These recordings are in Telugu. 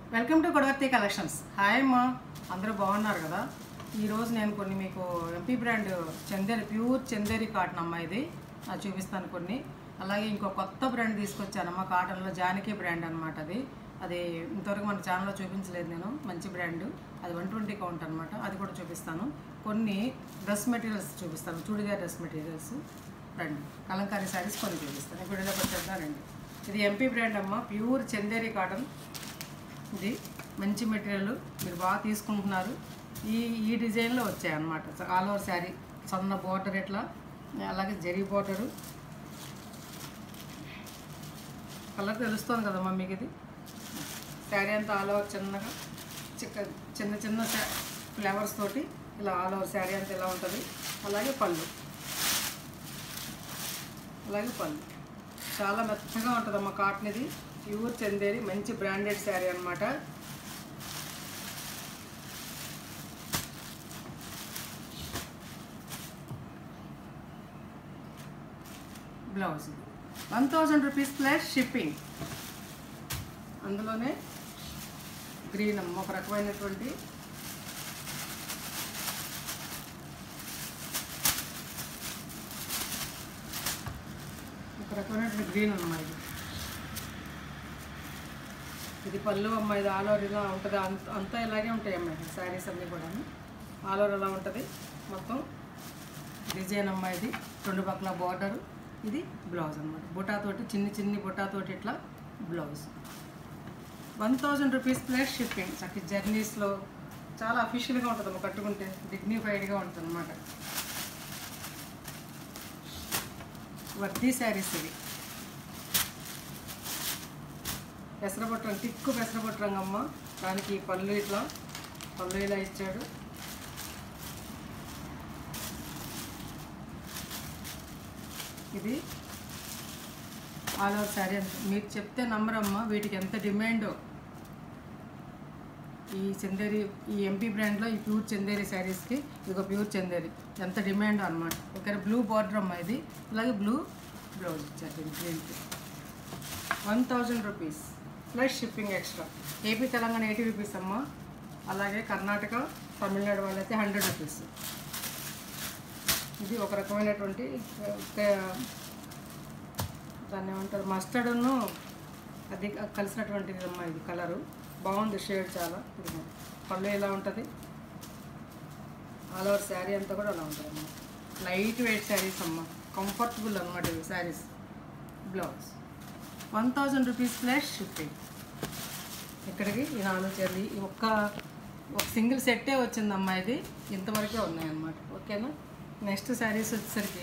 Welcome to Godavarthi collections hi అమ్మా అందరూ బాగున్నారు కదా ఈరోజు నేను కొన్ని మీకు MP brand Chanderi pure Chanderi cotton అమ్మ ఇది అది చూపిస్తాను కొన్ని అలాగే ఇంకో కొత్త బ్రాండ్ తీసుకొచ్చానమ్మా కాటన్లో జానకి బ్రాండ్ అనమాట అది అది ఇంతవరకు మన ఛానల్లో చూపించలేదు నేను మంచి బ్రాండ్ అది వన్ ట్వంటీ కౌంట్ అనమాట అది కూడా చూపిస్తాను కొన్ని డ్రెస్ మెటీరియల్స్ చూపిస్తాను చూడిదార్ డ్రెస్ మెటీరియల్స్ రండి కలంకారీ శారీస్ కొన్ని చూపిస్తాను ఇప్పుడు ఇలా వచ్చేద్దానండి ఇది ఎంపీ బ్రాండ్ అమ్మ ప్యూర్ చందేరి కాటన్ ఇది మంచి మెటీరియల్ మీరు బాగా తీసుకుంటున్నారు ఈ ఈ డిజైన్లో వచ్చాయి అన్నమాట ఆల్ ఓవర్ శారీ సన్న బోర్డర్ ఇట్లా అలాగే జరీ బోర్డరు కలర్ తెలుస్తుంది కదమ్మా మీకు ఇది శారీ అంతా ఆల్ ఓవర్ చిన్నగా చిక్క చిన్న చిన్న ఫ్లేవర్స్ తోటి ఇలా ఆల్ ఓవర్ శారీ అంతా ఇలా ఉంటుంది అలాగే పళ్ళు అలాగే పళ్ళు చాలా మెత్తగా ఉంటుందమ్మా కాటన్ ఇది ప్యూర్ చందేరి మంచి బ్రాండెడ్ శారీ అనమాట బ్లౌజ్ ఇది one thousand rupees plus shipping అందులోనే గ్రీన్ అమ్మ ఒక రకమైనటువంటి ఒక రకమైనటువంటి గ్రీన్ అమ్మ ఇది ఇది పళ్ళు అమ్మ ఇది ఆల్ ఓవర్ ఇలా ఉంటుంది అంత అంతా ఇలాగే ఉంటాయి అమ్మ శారీస్ అన్నీ కూడా ఆల్ ఓవర్ ఇలా ఉంటుంది మొత్తం డిజైన్ అమ్మ ఇది రెండు పక్కల బార్డర్ ఇది బ్లౌజ్ అనమాట బుటాతోటి చిన్ని చిన్ని బుటాతోటి ఇట్లా blouse one thousand rupees plus shipping చక్కటి జర్నీస్లో చాలా అఫీషియల్గా ఉంటుంది అమ్మ కట్టుకుంటే డిగ్నిఫైడ్గా ఉంటుంది అనమాట వర్దీ శారీస్ ఇవి పెసరపట్టు రంగు తిక్కు పెసరపట్టు రంగు అమ్మ దానికి పళ్ళు ఇట్లా పళ్ళు ఇలా ఇచ్చాడు ఇది ఆల్ ఓవర్ శారీ అంత మీరు చెప్తే నమ్మరమ్మా వీటికి ఎంత డిమాండో ఈ చందేరి ఈ ఎంపీ బ్రాండ్లో ఈ ప్యూర్ చందేరి శారీస్కి ఇది ప్యూర్ చందేరి ఎంత డిమాండ్ అనమాట ఒక బ్లూ బార్డర్ అమ్మ ఇది అలాగే బ్లూ బ్లౌజ్ ఇచ్చారు దీనికి గ్రీన్కి one thousand rupees plus shipping extra AP Telangana eighty rupees అమ్మ అలాగే కర్ణాటక తమిళనాడు వాళ్ళైతే హండ్రెడ్ రూపీస్ ఇది ఒక రకమైనటువంటి ఆ, దాన్ని ఏమంటారు మస్టర్డ్ను అది కలిసినటువంటిది అమ్మ ఇది కలరు బాగుంది షేడ్ చాలా ఇది పళ్ళు ఎలా ఉంటుంది ఆల్ ఓవర్ శారీ అంతా కూడా అలా ఉంటుంది అమ్మ లైట్ వెయిట్ శారీస్ అమ్మ కంఫర్టబుల్ అనమాట ఇవి saris blouse one thousand rupees plus shipping ఇక్కడికి ఈ నాలుగు చీరలు ఈ ఒక్క ఒక సింగిల్ సెట్టే వచ్చిందమ్మా ఇది ఇంతవరకే ఉన్నాయన్నమాట ఓకేనా నెక్స్ట్ శారీస్ వచ్చేసరికి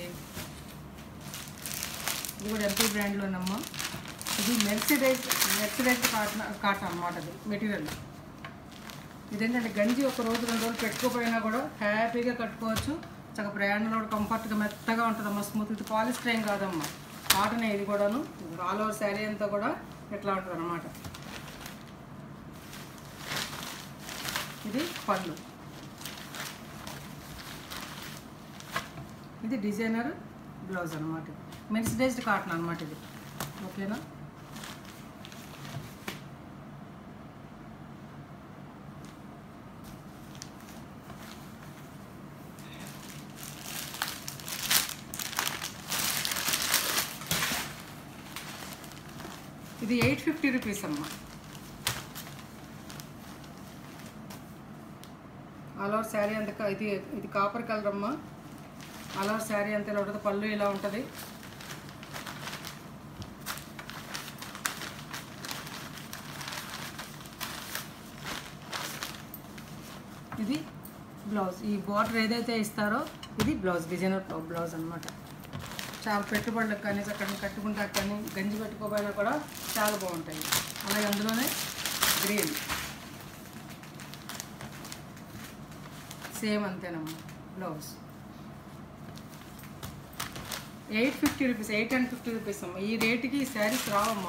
ఇది కూడా ఎంపీ బ్రాండ్లోనమ్మా ఇది మెర్సిడైజ్ మెర్సిడైజ్ కాటన్ కాటన్ అనమాట అది మెటీరియల్ ఇదేంటంటే గంజి ఒక రోజు రెండు రోజులు పెట్టుకోపోయినా కూడా హ్యాపీగా కట్టుకోవచ్చు చక్కగా ప్రయాణంలో కూడా కంఫర్ట్గా మెత్తగా ఉంటుందమ్మా స్మూత్ ఇది పాలిస్టర్ ఏం కాదమ్మా కాటన్ ఇది కూడాను ఆల్ ఓవర్ శారీ అంతా కూడా ఇట్లా ఉంటుంది అనమాట ఇది పళ్ళు ఇది డిజైనర్ బ్లౌజ్ అనమాట మెర్సిడైజ్డ్ కాటన్ అనమాట ఇది ఓకేనా ఇది ఎయిట్ ఫిఫ్టీ రూపీస్ అమ్మ ఆల్ ఓవర్ శారీ అంత క- ఇది ఇది కాపర్ కలర్ అమ్మ ఆల్ ఓవర్ శారీ అంత ఇలా ఉంటుంది పళ్ళు ఇలా ఉంటుంది ఇది బ్లౌజ్ ఈ బార్డర్ ఏదైతే ఇస్తారో ఇది బ్లౌజ్ డిజైనర్ బ్లౌజ్ అనమాట చాలా పెట్టుబడులకు కానీ అక్కడ కట్టుకుంటాక కానీ గంజి పెట్టుకోపోయినా కూడా చాలా బాగుంటాయి అలాగే అందులోనే గ్రీన్ సేమ్ అంతేనమ్మా blouse eight fifty rupees eight and fifty rupees అమ్మా ఈ రేటుకి ఈ శారీస్ రావమ్మా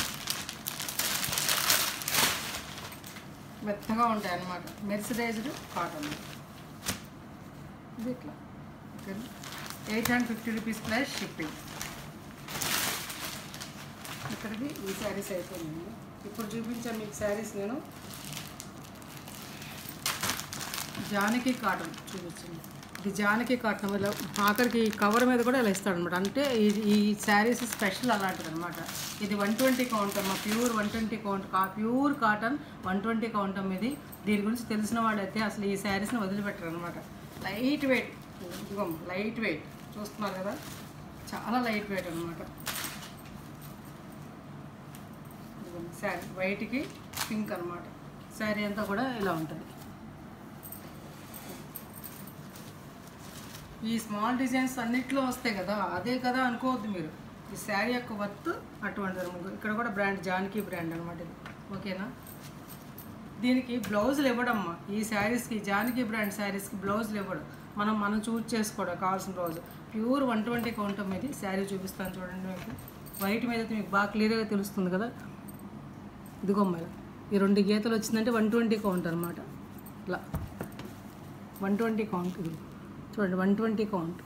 మెత్తగా ఉంటాయి అన్నమాట మెర్సిడైజ్డ్ కాటన్ ఇది ఇట్లా ఓకేనా eight and fifty rupees plus shipping ఇక ఇక్కడికి ఈ శారీస్ అయిపోయినాయి ఇప్పుడు చూపించాను మీకు శారీస్ నేను జానకి కాటన్ చూపించింది ఇది జానకి కాటన్ వల్ల ఆఖరికి ఈ కవర్ మీద కూడా ఇలా ఇస్తాడు అనమాట అంటే ఈ ఈ శారీస్ స్పెషల్ అలాంటిది అనమాట ఇది వన్ ట్వంటీ కౌంట్ అమ్మా ప్యూర్ వన్ ట్వంటీ కౌంట్ కా pure cotton one twenty count అమ్మ ఇది దీని గురించి తెలిసిన వాళ్ళైతే అసలు ఈ శారీస్ని వదిలిపెట్టరు అనమాట లైట్ వెయిట్ ఇదిగో లైట్ వెయిట్ చూస్తున్నారు కదా చాలా లైట్ వెయిట్ అనమాట శారీ వైట్కి పింక్ అనమాట శారీ అంతా కూడా ఇలా ఉంటుంది ఈ స్మాల్ డిజైన్స్ అన్నిట్లో వస్తాయి కదా అదే కదా అనుకోవద్దు మీరు ఈ శారీ యొక్క వర్త్ అటువంటిది అనమాట ఇక్కడ కూడా బ్రాండ్ జాన్కీ బ్రాండ్ అనమాట ఇది ఓకేనా దీనికి బ్లౌజులు ఇవ్వడమ్మా ఈ శారీస్కి జానకి బ్రాండ్ శారీస్కి బ్లౌజులు ఇవ్వడు మనం మనం చూజ్ చేసుకోవడం కావాల్సిన blouse pure one twenty counter మీద శారీ చూపిస్తాను చూడండి మీకు వైట్ మీద అయితే మీకు బాగా క్లియర్గా తెలుస్తుంది కదా ఇదిగో మరి ఈ రెండు గీతలు వచ్చిందంటే వన్ ట్వంటీ కౌంట్ అనమాట ఇలా వన్ ట్వంటీ కౌంట్ ఇది చూడండి one twenty count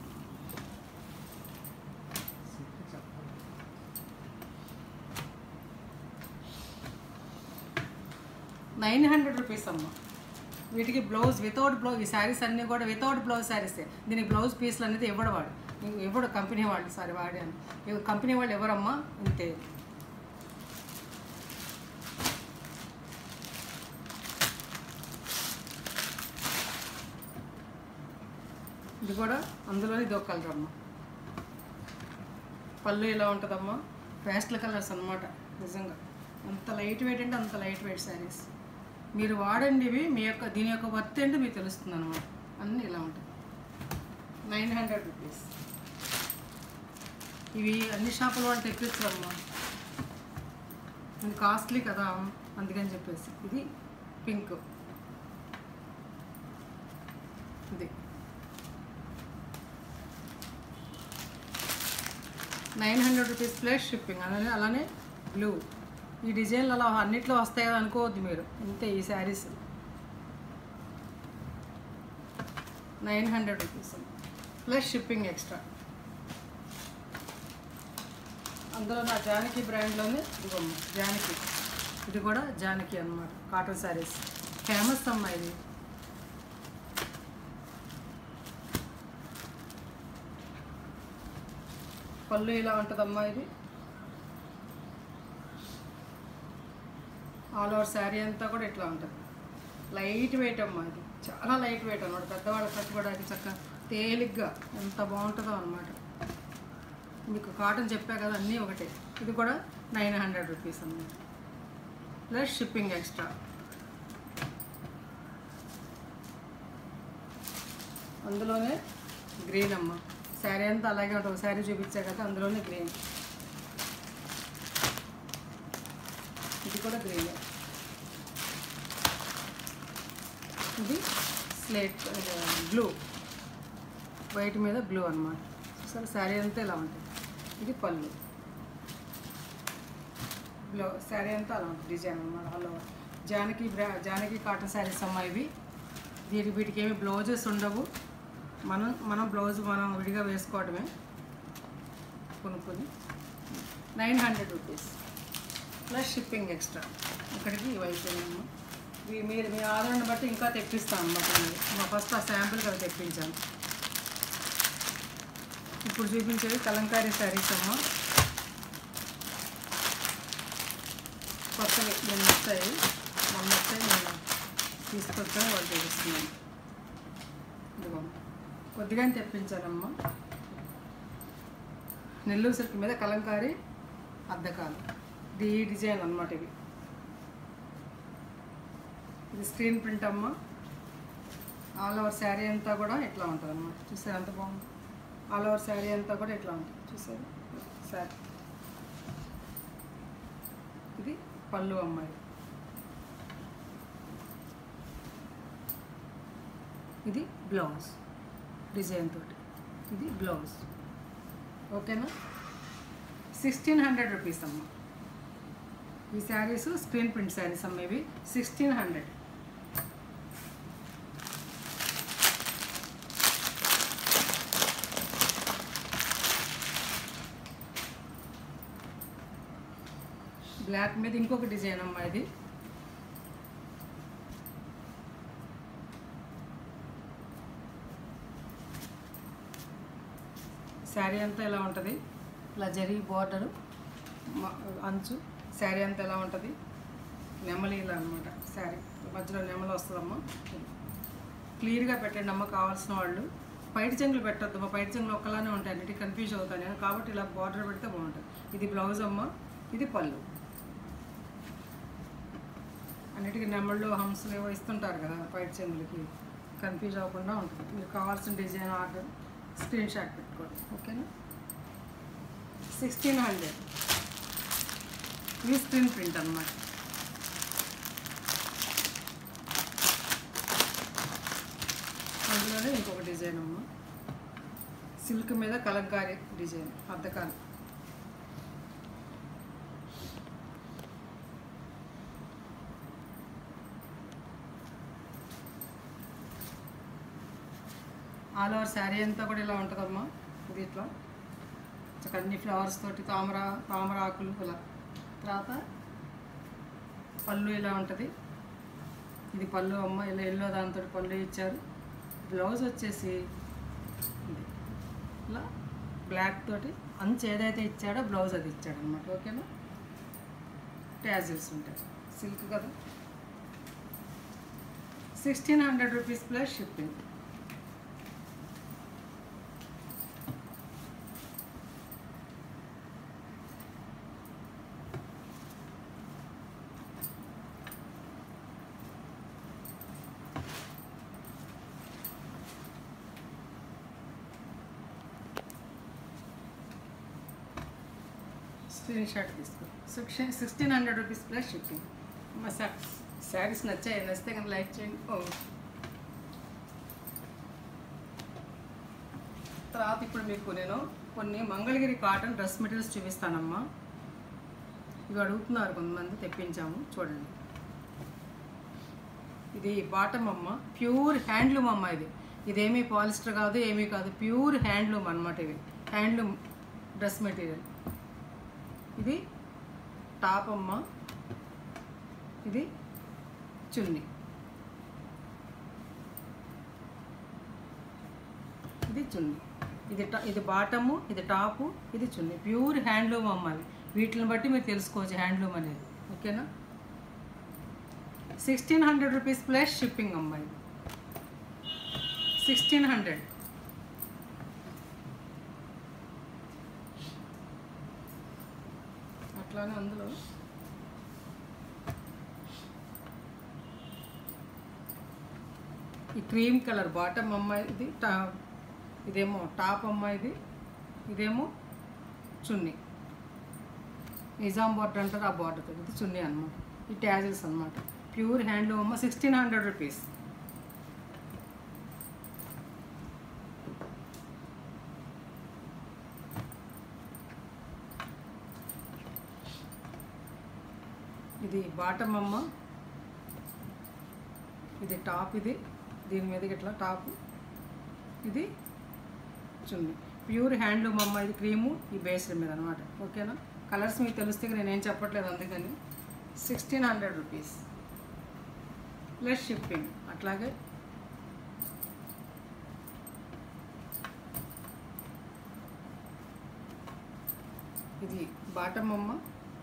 nine hundred rupees అమ్మ వీటికి బ్లౌజ్ వితౌట్ బ్లౌజ్ ఈ శారీస్ అన్నీ కూడా వితౌట్ బ్లౌజ్ శారీసే దీనికి బ్లౌజ్ పీస్లు అనేది ఇవ్వడు వాడు ఇవ్వడు కంపెనీ వాళ్ళు సారీ వాడాను ఇవి కంపెనీ వాళ్ళు ఎవరమ్మా ఇంతే ఇది కూడా అందులో ఇది ఒక కలర్ అమ్మ పళ్ళు ఇలా ఉంటుందమ్మా పేస్టల్ కలర్స్ అన్నమాట నిజంగా అంత లైట్ వెయిట్ అంటే అంత లైట్ వెయిట్ శారీస్ మీరు వాడండి ఇవి మీ యొక్క దీని యొక్క వర్త్ ఏంటో మీకు తెలుస్తుంది అనమాట అన్నీ ఇలా ఉంటాయి నైన్ హండ్రెడ్ రూపీస్ ఇవి అన్ని షాపుల వాళ్ళు తెప్పించరమ్మా ఇది కాస్ట్లీ కదా అందుకని చెప్పేసి ఇది పింక్ ఇది nine hundred rupees plus shipping అలానే అలానే బ్లూ ఈ డిజైన్లు అలా అన్నిట్లో వస్తాయి కదా అనుకోవద్దు మీరు ఇంతే ఈ saris nine hundred rupees plus shipping extra అందులో నా జానకి బ్రాండ్లోనే ఇదిగోమ్మ జానకి ఇది కూడా జానకి అన్నమాట కాటన్ శారీస్ ఫేమస్ అమ్మా ఇది పళ్ళు ఇలా ఉంటుందమ్మా ఇది ఆల్ ఓవర్ శారీ అంతా కూడా ఇట్లా ఉంటుంది లైట్ వెయిట్ అమ్మా ఇది చాలా లైట్ వెయిట్ అనమాట పెద్దవాళ్ళకి కట్టుకోవడానికి చక్కగా తేలిగ్గా ఎంత బాగుంటుందో అనమాట మీకు కాటన్ చెప్పా కదా అన్నీ ఒకటే ఇది కూడా నైన్ హండ్రెడ్ రూపీస్ అన్నమాట ప్లస్ షిప్పింగ్ ఎక్స్ట్రా అందులోనే గ్రీన్ అమ్మ శారీ అంతా అలాగే ఉంటుంది శారీ చూపించా కదా అందులోనే గ్రీన్ ఇది కూడా గ్రీన్ ఇది స్లేట్ బ్లూ వైట్ మీద బ్లూ అనమాట సరే శారీ అంతా ఇలా ఉంటుంది ఇది పళ్ళు బ్లౌ శారీ అంతా అలా ఉంటుంది డిజైన్ అనమాట ఆల్ ఓవర్ జానకి బ్రా జానకి కాటన్ శారీస్ అమ్మా ఇవి దీనికి వీటికి ఏమి బ్లౌజెస్ ఉండవు మనం మనం బ్లౌజ్ మనం విడిగా వేసుకోవడమే కొనుక్కొని nine hundred rupees plus shipping extra ఇక్కడికి ఇవి అయిపోయినాము ఇవి మీరు మీ ఆదరణ బట్టి ఇంకా తెప్పిస్తాను అన్నమాట నేను. మా ఫస్ట్ ఆ శాంపుల్ కదా తెప్పించాను ఇప్పుడు చూపించేవి కలంకారీ శారీస్ అమ్మ కొత్తవి నేను వస్తాయి మొన్న వస్తాయి నేను తీసుకొచ్చాను వాళ్ళు చూపిస్తున్నాను ఇదిగో కొద్దిగానే తెప్పించానమ్మా నెల్లూరు సిల్క్ మీద కలంకారీ అద్దకాలు ఇది ఈ డిజైన్ అనమాట ఇవి ఇది స్క్రీన్ ప్రింట్ అమ్మ ఆల్ ఓవర్ శారీ అంతా కూడా ఇట్లా ఉంటుంది అన్నమాట చూసారు ఎంత బాగుంది ఆల్ ఓవర్ శారీ అంతా కూడా ఇట్లా ఉంటుంది చూసారు శారీ ఇది పళ్ళు అమ్మాయి ఇది బ్లౌజ్ డిజైన్ తోటి ఇది బ్లౌజ్ ఓకేనా సిక్స్టీన్ హండ్రెడ్ రూపీస్ అమ్మ ఈ శారీస్ స్క్రీన్ ప్రింట్ శారీస్ అమ్మ ఇవి సిక్స్టీన్ హండ్రెడ్ బ్లాక్ మీద ఇంకొక డిజైన్ అమ్మా ఇది శారీ అంతా ఇలా ఉంటుంది ఇలా జరీ బార్డరు అంచు శారీ అంతా ఎలా ఉంటుంది నెమలి ఇలా అనమాట శారీ మధ్యలో నెమలి వస్తుందమ్మా క్లియర్గా పెట్టండి అమ్మ కావాల్సిన వాళ్ళు పైట చెంగులు పెట్టొద్దు మా పైట చెంగులు ఒక్కలానే ఉంటాయి అన్నిటి కన్ఫ్యూజ్ అవుతాను నేను కాబట్టి ఇలా బార్డర్ పెడితే బాగుంటుంది ఇది బ్లౌజ్ అమ్మ ఇది పళ్ళు అన్నిటికీ నెమళ్ళు హంసలు ఏవో ఇస్తుంటారు కదా పైట చెంగులకి కన్ఫ్యూజ్ అవ్వకుండా ఉంటుంది మీరు కావాల్సిన డిజైన్ ఆర్డర్ స్క్రీన్ షాట్ పెట్టుకోండి ఓకేనా సిక్స్టీన్ హండ్రెడ్ ఇది స్క్రీన్ ప్రింట్ అనమాట అందులోనే ఇంకొక డిజైన్ అమ్మ సిల్క్ మీద కలంకారీ డిజైన్ అద్దకాలు ఆల్ ఓవర్ శారీ అంతా కూడా ఇలా ఉంటుందమ్మా ఇది ఇట్లా చక్కగా అన్ని ఫ్లవర్స్ తోటి తామర తామర ఆకులు ఇలా తర్వాత పళ్ళు ఇలా ఉంటుంది ఇది పళ్ళు అమ్మ ఇలా ఎల్లో దాంతో పళ్ళు ఇచ్చారు బ్లౌజ్ వచ్చేసి ఇది ఇలా బ్లాక్ తోటి అంచు ఏదైతే ఇచ్చాడో బ్లౌజ్ అది ఇచ్చాడు అనమాట ఓకేనా ట్యాజిల్స్ ఉంటాయి సిల్క్ కదా sixteen hundred rupees plus shipping screenshot తీసుకో sixteen sixteen hundred rupees plus shipping మా శారీస్ నచ్చాయి నచ్చితే కానీ లైక్ చేయండి ఓ తర్వాత ఇప్పుడు మీకు నేను కొన్ని మంగళగిరి కాటన్ డ్రెస్ మెటీరియల్స్ చూపిస్తానమ్మా ఇవి అడుగుతున్నారు కొంతమంది తెప్పించాము చూడండి ఇది బాటమ్ అమ్మ ప్యూర్ హ్యాండ్లూమ్ అమ్మ ఇది ఇదేమీ పాలిస్టర్ కాదు ఏమీ కాదు ప్యూర్ హ్యాండ్లూమ్ అనమాట ఇవి హ్యాండ్లూమ్ డ్రెస్ మెటీరియల్ ఇది టాప్ అమ్మ ఇది చున్నీ ఇది చున్నీ ఇది టా- ఇది బాటము ఇది టాపు ఇది చున్నీ ప్యూర్ హ్యాండ్లూమ్ అమ్మ అవి వీటిని బట్టి మీరు తెలుసుకోవచ్చు హ్యాండ్లూమ్ అనేది ఓకేనా sixteen hundred rupees plus shipping అమ్మ ఇది సిక్స్టీన్ హండ్రెడ్ అట్లానే అందులో ఈ క్రీమ్ కలర్ బాటమ్ అమ్మాయి ఇది టా ఇదేమో టాప్ అమ్మాయిది ఇదేమో చున్నీ నిజాం బార్డర్ అంటారు ఆ బార్డర్ ఇది చున్నీ అనమాట ఈ ట్యాజిల్స్ అనమాట ప్యూర్ హ్యాండ్లూమ్ అమ్మ సిక్స్టీన్ హండ్రెడ్ రూపీస్ ఇది బాటమ్ అమ్మ ఇది టాప్ ఇది దీని మీదకి ఇట్లా టాప్ ఇది చున్నీ ప్యూర్ హ్యాండ్లూమ్ అమ్మ ఇది క్రీము ఈ బేస్ల మీద అనమాట ఓకేనా కలర్స్ మీకు తెలిస్తే నేను ఏం చెప్పట్లేదు అందుకని sixteen hundred rupees plus shipping అట్లాగే ఇది బాటమ్ అమ్మ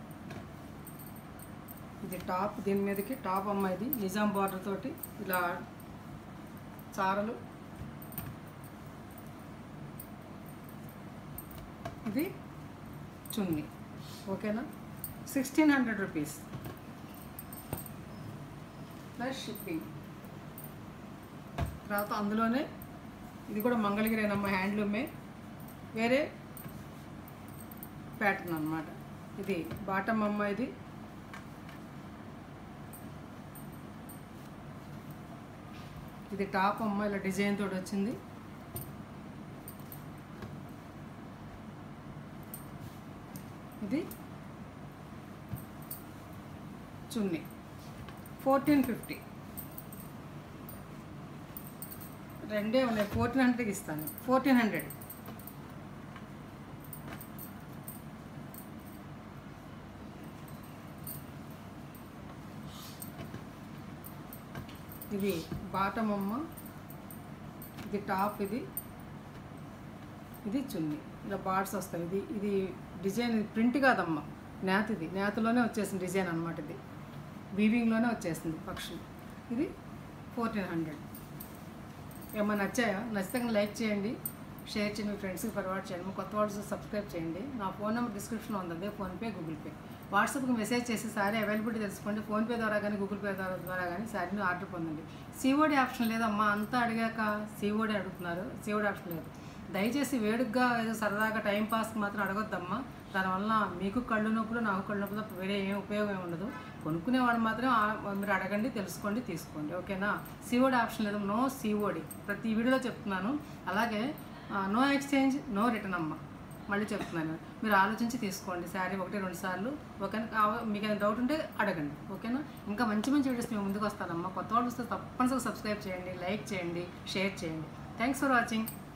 ఇది టాప్ దీని మీదకి టాప్ అమ్మ ఇది నిజాం బార్డర్ తోటి ఇలా చారలు ఇది చున్నీ ఓకేనా sixteen hundred rupees plus shipping తర్వాత అందులోనే ఇది కూడా మంగళగిరేనమ్మ హ్యాండ్లూమే వేరే ప్యాటర్న్ అన్నమాట ఇది బాటమ్ అమ్మ ఇది ఇది టాప్ అమ్మ ఇలా డిజైన్ తోటి వచ్చింది ఇది చున్నీ ఫోర్టీన్ ఫిఫ్టీ రెండే ఉన్నాయి ఫోర్టీన్ హండ్రెడ్కి ఇస్తాను ఫోర్టీన్ హండ్రెడ్ ఇది బాటమ్ అమ్మ ఇది టాప్ ఇది ఇది చున్నీ ఇలా బార్డ్స్ వస్తాయి ఇది ఇది డిజైన్ ఇది ప్రింట్ కాదమ్మా నేత ఇది నేతలోనే వచ్చేసింది డిజైన్ అనమాట ఇది వీవింగ్లోనే వచ్చేసింది పక్షులు ఇది ఫోర్టీన్ హండ్రెడ్ ఏమైనా నచ్చాయా నచ్చితే కనుక లైక్ చేయండి షేర్ చేయండి మీ ఫ్రెండ్స్కి ఫార్వర్డ్ చేయండి మా కొత్త వాళ్ళు సబ్స్క్రైబ్ చేయండి నా ఫోన్ నెంబర్ డిస్క్రిప్షన్లో ఉంది అదే ఫోన్పే గూగుల్ పే వాట్సాప్కి మెసేజ్ చేసి సారీ అవైలబిలిటీ తెలుసుకోండి ఫోన్పే ద్వారా కానీ గూగుల్ పే ద్వారా ద్వారా కానీ సారీని ఆర్డర్ పొందండి సిఓడి ఆప్షన్ లేదమ్మా అంతా అడిగాక సిఓడి అడుగుతున్నారు సిఓడి ఆప్షన్ లేదు దయచేసి వేడుగ్గా ఏదో సరదాగా టైం పాస్కి మాత్రం అడగొద్దమ్మా దానివల్ల మీకు కళ్ళు నొప్పులు నాకు కళ్ళు నొప్పులు తప్ప వేరే ఏం ఉపయోగం ఏమి ఉండదు కొనుక్కునే వాళ్ళు మాత్రం ఆ- మీరు అడగండి తెలుసుకోండి తీసుకోండి ఓకేనా సిఓడి ఆప్షన్ లేదు నో సిఓడి ప్రతి వీడియోలో చెప్తున్నాను అలాగే నో ఎక్స్చేంజ్ నో రిటర్న్ అమ్మ మళ్ళీ చెప్తున్నాను మీరు ఆలోచించి తీసుకోండి శారీ ఒకటి రెండు సార్లు ఓకేనా కావ- మీకు ఏమైనా డౌట్ ఉంటే అడగండి ఓకేనా ఇంకా మంచి మంచి వీడియోస్ మేము ముందుకు వస్తానమ్మా కొత్త వాళ్ళు వస్తే తప్పనిసరిగా సబ్స్క్రైబ్ చేయండి లైక్ చేయండి షేర్ చేయండి థ్యాంక్స్ ఫర్ వాచింగ్